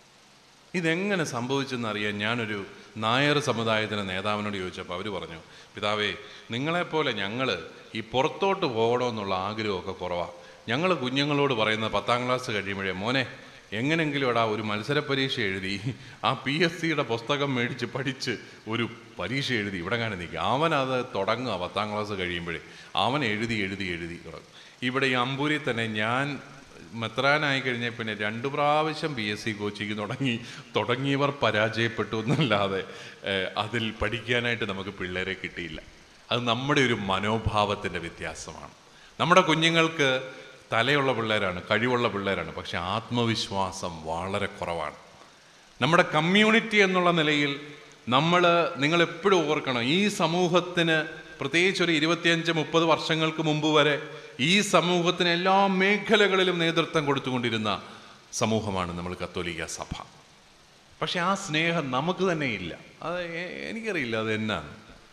ഇതെങ്ങനെ സംഭവിച്ചെന്നറിയാൻ ഞാനൊരു നായർ സമുദായത്തിൻ്റെ നേതാവിനോട് ചോദിച്ചപ്പോൾ അവർ പറഞ്ഞു പിതാവേ നിങ്ങളെപ്പോലെ ഞങ്ങൾ ഈ പുറത്തോട്ട് പോകണമെന്നുള്ള ആഗ്രഹമൊക്കെ കുറവാണ് ഞങ്ങൾ കുഞ്ഞുങ്ങളോട് പറയുന്നത് പത്താം ക്ലാസ് കഴിയുമ്പോഴേ മോനെ എങ്ങനെങ്കിലും എടാ ഒരു മത്സര പരീക്ഷ എഴുതി ആ പി എസ് സിയുടെ പുസ്തകം മേടിച്ച് പഠിച്ച് ഒരു പരീക്ഷ എഴുതി ഇവിടെ കാണി നിൽക്കുക അവനത് തുടങ്ങുക പത്താം ക്ലാസ് കഴിയുമ്പോഴേ അവൻ എഴുതി എഴുതി എഴുതി തുടങ്ങും ഇവിടെ ഈ അമ്പൂരിൽ തന്നെ ഞാൻ മെത്രാനായി കഴിഞ്ഞാൽ പിന്നെ രണ്ട് പ്രാവശ്യം പി എസ് സി കോച്ചിങ് തുടങ്ങി തുടങ്ങിയവർ പരാജയപ്പെട്ടു എന്നല്ലാതെ ഏഹ്, അതിൽ പഠിക്കാനായിട്ട് നമുക്ക് പിള്ളേരെ കിട്ടിയില്ല അത് നമ്മുടെ ഒരു മനോഭാവത്തിൻ്റെ വ്യത്യാസമാണ് നമ്മുടെ കുഞ്ഞുങ്ങൾക്ക് തലയുള്ള പിള്ളേരാണ് കഴിവുള്ള പിള്ളേരാണ് പക്ഷെ ആത്മവിശ്വാസം വളരെ കുറവാണ് നമ്മുടെ കമ്മ്യൂണിറ്റി എന്നുള്ള നിലയിൽ നമ്മൾ നിങ്ങൾ എപ്പോഴും ഓർക്കണം ഈ സമൂഹത്തിന് പ്രത്യേകിച്ച് ഒരു ഇരുപത്തിയഞ്ച് മുപ്പത് വർഷങ്ങൾക്ക് മുമ്പ് വരെ ഈ സമൂഹത്തിന് എല്ലാ മേഖലകളിലും നേതൃത്വം കൊടുത്തുകൊണ്ടിരുന്ന സമൂഹമാണ് നമ്മൾ കത്തോലിക്ക സഭ പക്ഷെ ആ സ്നേഹം നമുക്ക് തന്നെ ഇല്ല അത് എ- എനിക്കറിയില്ല അത് എന്നാണ്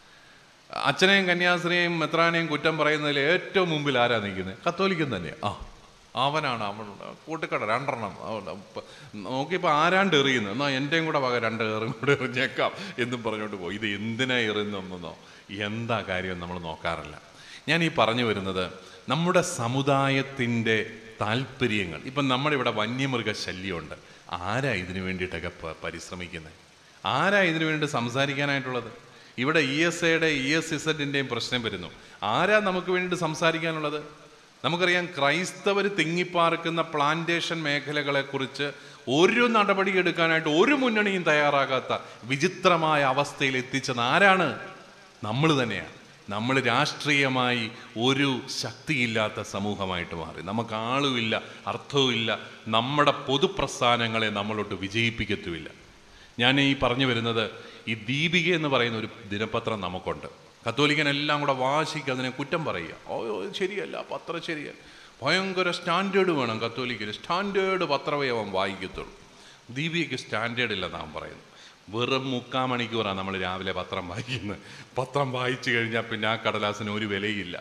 അച്ഛനെയും കന്യാസ്ത്രീയെയും മെത്രാനെയും കുറ്റം പറയുന്നതിൽ ഏറ്റവും മുമ്പിൽ ആരാ നിൽക്കുന്നത് കത്തോലിക്കൻ തന്നെയാ ആ അവനാണ് അവൻ കൂട്ടിക്കട രണ്ടെണ്ണം അവൻ ഇപ്പ- നോക്കിയപ്പോൾ ആരാണ്ട് എറിയുന്നത് എന്നാൽ എൻ്റെയും കൂടെ വക രണ്ട് ഏറും കൂടെ എറിഞ്ഞേക്കാം എന്നും പറഞ്ഞുകൊണ്ട് പോയി ഇത് എന്തിനാ എറിയുന്നതെന്നോ എന്താ കാര്യം നമ്മൾ നോക്കാറില്ല ഞാൻ ഈ പറഞ്ഞു വരുന്നത് നമ്മുടെ സമുദായത്തിൻ്റെ താല്പര്യങ്ങൾ ഇപ്പം നമ്മുടെ ഇവിടെ വന്യമൃഗ ശല്യമുണ്ട് ആരാ ഇതിനു വേണ്ടിയിട്ടൊക്കെ പ- പരിശ്രമിക്കുന്നത് ആരാ ഇതിനു വേണ്ടി സംസാരിക്കാനായിട്ടുള്ളത് ഇവിടെ ഇ എസ് എയുടെ ഇ എസ് ഇസഡിൻ്റെയും പ്രശ്നം വരുന്നു ആരാ നമുക്ക് വേണ്ടി സംസാരിക്കാനുള്ളത് നമുക്കറിയാം ക്രൈസ്തവർ തിങ്ങിപ്പാർക്കുന്ന പ്ലാന്റേഷൻ മേഖലകളെക്കുറിച്ച് ഒരു നടപടി എടുക്കാനായിട്ട് ഒരു മുന്നണിയും തയ്യാറാകാത്ത വിചിത്രമായ അവസ്ഥയിൽ എത്തിച്ചത് ആരാണ് നമ്മൾ തന്നെയാണ് നമ്മൾ രാഷ്ട്രീയമായി ഒരു ശക്തിയില്ലാത്ത സമൂഹമായിട്ട് മാറി നമുക്ക് ആളുമില്ല അർത്ഥവുമില്ല നമ്മുടെ പൊതുപ്രസ്ഥാനങ്ങളെ നമ്മളോട്ട് വിജയിപ്പിക്കത്തുമില്ല ഞാൻ ഈ പറഞ്ഞു വരുന്നത് ഈ ദീപിക എന്ന് പറയുന്ന ഒരു ദിനപത്രം നമുക്കുണ്ട് കത്തോലിക്കനെല്ലാം കൂടെ വാശിക്ക് അതിനെ കുറ്റം പറയുക ഓ ഓ, ഇത് ശരിയല്ല പത്രം ശരിയല്ല ഭയങ്കര സ്റ്റാൻഡേർഡ് വേണം കത്തോലിക്കന് സ്റ്റാൻഡേർഡ് പത്രമേ അവൻ വായിക്കത്തുള്ളൂ ദീപികയ്ക്ക് സ്റ്റാൻഡേർഡ് ഇല്ല നാം പറയുന്നു വെറും മുക്കാൽ മണിക്കൂറാണ് നമ്മൾ രാവിലെ പത്രം വായിക്കുന്നത് പത്രം വായിച്ചു കഴിഞ്ഞാൽ പിന്നെ ആ കടലാസിന് ഒരു വിലയില്ല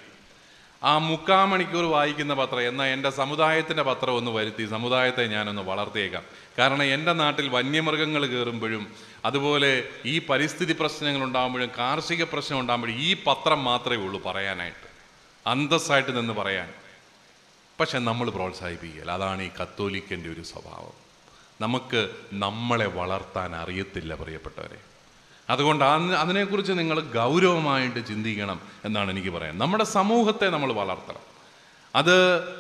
ആ മുക്കാൽ മണിക്കൂർ വായിക്കുന്ന പത്രം എന്നാൽ എൻ്റെ സമുദായത്തിൻ്റെ പത്രം ഒന്ന് വരുത്തി സമുദായത്തെ ഞാനൊന്ന് വളർത്തിയേക്കാം കാരണം എൻ്റെ നാട്ടിൽ വന്യമൃഗങ്ങൾ കയറുമ്പോഴും അതുപോലെ ഈ പരിസ്ഥിതി പ്രശ്നങ്ങൾ ഉണ്ടാകുമ്പോഴും കാർഷിക പ്രശ്നം ഉണ്ടാകുമ്പോഴും ഈ പത്രം മാത്രമേ ഉള്ളൂ പറയാനായിട്ട് അന്തസ്സായിട്ട് നിന്ന് പറയാൻ പക്ഷെ നമ്മൾ പ്രോത്സാഹിപ്പിക്കുകയില്ല അതാണ് ഈ കത്തോലിക്കൻ്റെ ഒരു സ്വഭാവം നമുക്ക് നമ്മളെ വളർത്താൻ അറിയത്തില്ല പ്രിയപ്പെട്ടവരെ അതുകൊണ്ട് അന്ന് അതിനെക്കുറിച്ച് നിങ്ങൾ ഗൗരവമായിട്ട് ചിന്തിക്കണം എന്നാണ് എനിക്ക് പറയാൻ നമ്മുടെ സമൂഹത്തെ നമ്മൾ വളർത്തണം അത്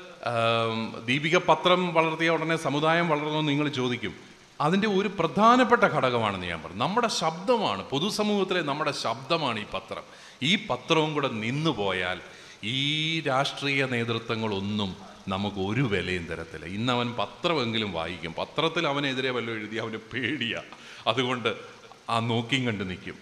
ആം, ദീപിക പത്രം വളർത്തിയ ഉടനെ സമുദായം വളർന്നു നിങ്ങൾ ചോദിക്കും അതിൻ്റെ ഒരു പ്രധാനപ്പെട്ട ഘടകമാണെന്ന് ഞാൻ പറഞ്ഞു നമ്മുടെ ശബ്ദമാണ് പൊതുസമൂഹത്തിലെ നമ്മുടെ ശബ്ദമാണ് ഈ പത്രം ഈ പത്രവും കൂടെ നിന്നു പോയാൽ ഈ രാഷ്ട്രീയ നേതൃത്വങ്ങളൊന്നും നമുക്ക് ഒരു വിലയും തരത്തില്ല ഇന്ന് അവൻ പത്രമെങ്കിലും വായിക്കും പത്രത്തിൽ അവനെതിരെ വല്ലതും എഴുതി അവന് പേടിയാ അതുകൊണ്ട് ആ നോക്കിയും കണ്ട് നിൽക്കും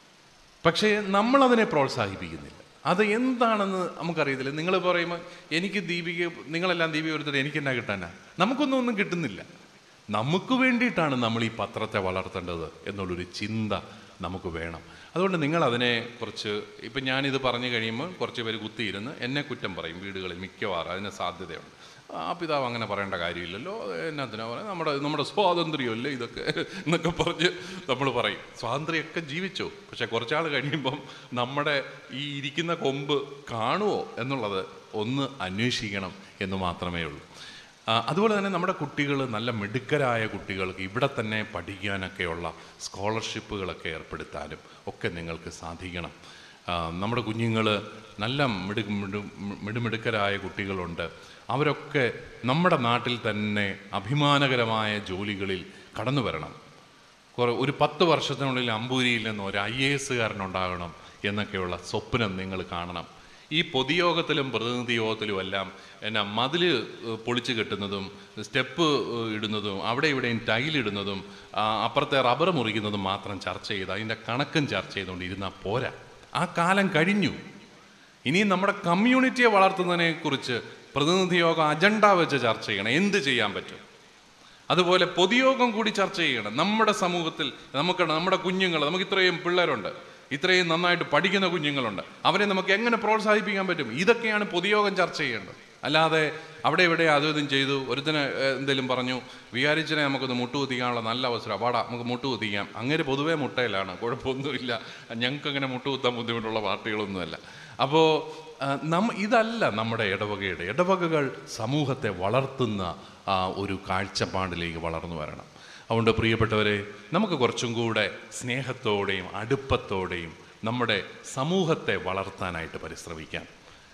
പക്ഷേ നമ്മളതിനെ പ്രോത്സാഹിപ്പിക്കുന്നില്ല അത് എന്താണെന്ന് നമുക്കറിയത്തില്ല നിങ്ങൾ പറയുമ്പോൾ എനിക്ക് ദീപിക നിങ്ങളെല്ലാം ദീപിക എടുത്തിട്ട് എനിക്ക് എന്നാ കിട്ടാനാ നമുക്കൊന്നും ഒന്നും കിട്ടുന്നില്ല നമുക്ക് വേണ്ടിയിട്ടാണ് നമ്മൾ ഈ പത്രത്തെ വളർത്തേണ്ടത് എന്നുള്ളൊരു ചിന്ത നമുക്ക് വേണം അതുകൊണ്ട് നിങ്ങൾ അതിനെ കുറിച്ച് ഇപ്പം ഞാനിത് പറഞ്ഞു കഴിയുമ്പോൾ കുറച്ച് പേര് കുത്തിയിരുന്ന് എന്നെ കുറ്റം പറയും വീടുകളിൽ മിക്കവാറും അതിന് സാധ്യതയുണ്ട് ആ പിതാവ് അങ്ങനെ പറയേണ്ട കാര്യമില്ലല്ലോ എന്നാത്തിനാ പറയാം നമ്മുടെ നമ്മുടെ സ്വാതന്ത്ര്യമല്ലേ ഇതൊക്കെ എന്നൊക്കെ പറഞ്ഞ് നമ്മൾ പറയും സ്വാതന്ത്ര്യമൊക്കെ ജീവിച്ചു പക്ഷെ കുറച്ചാൾ കഴിയുമ്പം നമ്മുടെ ഈ ഇരിക്കുന്ന കൊമ്പ് കാണുമോ എന്നുള്ളത് ഒന്ന് അന്വേഷിക്കണം എന്ന് മാത്രമേ ഉള്ളൂ ആ, അതുപോലെ തന്നെ നമ്മുടെ കുട്ടികൾ നല്ല മിടുക്കരായ കുട്ടികൾക്ക് ഇവിടെ തന്നെ പഠിക്കാനൊക്കെയുള്ള സ്കോളർഷിപ്പുകളൊക്കെ ഏർപ്പെടുത്താനും ഒക്കെ നിങ്ങൾക്ക് സാധിക്കണം ആ, നമ്മുടെ കുഞ്ഞുങ്ങൾ നല്ല മിടു മിടു മിടുമിടുക്കരായ കുട്ടികളുണ്ട് അവരൊക്കെ നമ്മുടെ നാട്ടിൽ തന്നെ അഭിമാനകരമായ ജോലികളിൽ കടന്നു വരണം കുറെ ഒരു പത്ത് വർഷത്തിനുള്ളിൽ അമ്പൂരിയിൽ നിന്ന് ഒരു ഐ എ എസുകാരനുണ്ടാകണം എന്നൊക്കെയുള്ള സ്വപ്നം നിങ്ങൾ കാണണം ഈ പൊതുയോഗത്തിലും പ്രതിനിധി യോഗത്തിലും എല്ലാം എന്നാ മതിൽ പൊളിച്ച് കെട്ടുന്നതും സ്റ്റെപ്പ് ഏഹ്, ഇടുന്നതും അവിടെ ഇവിടെയും ടൈലിടുന്നതും ആ, അപ്പുറത്തെ റബ്ബർ മുറിക്കുന്നതും മാത്രം ചർച്ച ചെയ്ത് അതിൻ്റെ കണക്കും ചർച്ച ചെയ്തുകൊണ്ട് ഇരുന്നാൽ പോരാ ആ കാലം കഴിഞ്ഞു ഇനിയും നമ്മുടെ കമ്മ്യൂണിറ്റിയെ വളർത്തുന്നതിനെ കുറിച്ച് പ്രതിനിധി യോഗം അജണ്ട വെച്ച് ചർച്ച ചെയ്യണം എന്ത് ചെയ്യാൻ പറ്റും അതുപോലെ പൊതുയോഗം കൂടി ചർച്ച ചെയ്യണം നമ്മുടെ സമൂഹത്തിൽ നമുക്ക് നമ്മുടെ കുഞ്ഞുങ്ങൾ നമുക്ക് ഇത്രയും പിള്ളേരുണ്ട് ഇത്രയും നന്നായിട്ട് പഠിക്കുന്ന കുഞ്ഞുങ്ങളുണ്ട് അവരെ നമുക്ക് എങ്ങനെ പ്രോത്സാഹിപ്പിക്കാൻ പറ്റും ഇതൊക്കെയാണ് പൊതുയോഗം ചർച്ച ചെയ്യേണ്ടത് അല്ലാതെ അവിടെ ഇവിടെ അതും ഇതും ചെയ്തു ഒരുത്തിന് എന്തെങ്കിലും പറഞ്ഞു വികാരിച്ചനെ നമുക്കൊന്ന് മുട്ടുകുത്തിക്കാനുള്ള നല്ല അവസരം വാടാ നമുക്ക് മുട്ടുകുത്തിക്കാം അങ്ങനെ പൊതുവേ മുട്ടയിലാണ് കുഴപ്പമൊന്നുമില്ല ഞങ്ങൾക്ക് അങ്ങനെ മുട്ടുകുത്താൻ ബുദ്ധിമുട്ടുള്ള പാർട്ടികളൊന്നുമല്ല അപ്പോൾ നമ്മ ഇതല്ല നമ്മുടെ ഇടവകയുടെ ഇടവകകൾ സമൂഹത്തെ വളർത്തുന്ന ആ ഒരു കാഴ്ചപ്പാടിലേക്ക് വളർന്നു വരണം അതുകൊണ്ട് പ്രിയപ്പെട്ടവരെ നമുക്ക് കുറച്ചും കൂടെ സ്നേഹത്തോടെയും അടുപ്പത്തോടെയും നമ്മുടെ സമൂഹത്തെ വളർത്താനായിട്ട് പരിശ്രമിക്കാം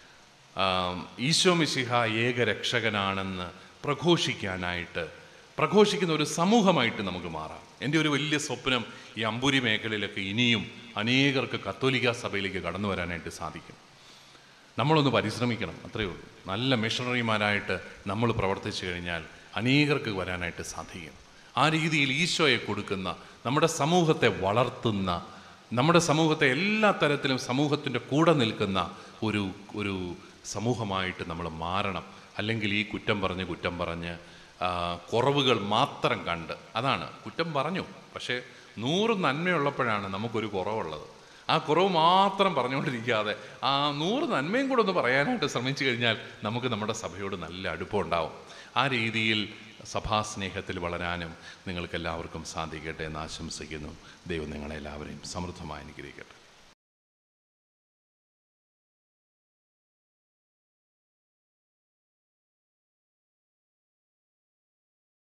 ആം, ഈശോ മിശിഹ ഏകരക്ഷകനാണെന്ന് പ്രഘോഷിക്കാനായിട്ട് പ്രഘോഷിക്കുന്ന ഒരു സമൂഹമായിട്ട് നമുക്ക് മാറാം എൻ്റെ ഒരു വലിയ സ്വപ്നം ഈ അമ്പൂരി മേഖലയിലൊക്കെ ഇനിയും അനേകർക്ക് കത്തോലിക്ക സഭയിലേക്ക് കടന്നു വരാനായിട്ട് സാധിക്കും നമ്മളൊന്ന് പരിശ്രമിക്കണം അത്രയേ ഉള്ളൂ നല്ല മിഷണറിമാരായിട്ട് നമ്മൾ പ്രവർത്തിച്ചു കഴിഞ്ഞാൽ അനേകർക്ക് വരാനായിട്ട് സാധിക്കും ആ രീതിയിൽ ഈശോയെ കൊടുക്കുന്ന നമ്മുടെ സമൂഹത്തെ വളർത്തുന്ന നമ്മുടെ സമൂഹത്തെ എല്ലാ തരത്തിലും സമൂഹത്തിൻ്റെ കൂടെ നിൽക്കുന്ന ഒരു ഒരു സമൂഹമായിട്ട് നമ്മൾ മാറണം അല്ലെങ്കിൽ ഈ കുറ്റം പറഞ്ഞ് കുറ്റം പറഞ്ഞ് ആ, കുറവുകൾ മാത്രം കണ്ട് അതാണ് കുറ്റം പറഞ്ഞു പക്ഷേ നൂറ് നന്മയുള്ളപ്പോഴാണ് നമുക്കൊരു കുറവുള്ളത് ആ കുറവ് മാത്രം പറഞ്ഞുകൊണ്ടിരിക്കാതെ ആ നൂറ് നന്മയും കൂടെ ഒന്ന് പറയാനായിട്ട് ശ്രമിച്ചു കഴിഞ്ഞാൽ നമുക്ക് നമ്മുടെ സഭയോട് നല്ല അടുപ്പമുണ്ടാവും ആ രീതിയിൽ സഭാസ്നേഹത്തിൽ വളരാനും നിങ്ങൾക്ക് എല്ലാവർക്കും സാധിക്കട്ടെ എന്ന് ആശംസിക്കുന്നു ദൈവം നിങ്ങളെല്ലാവരെയും സമൃദ്ധമായി അനുഗ്രഹിക്കട്ടെ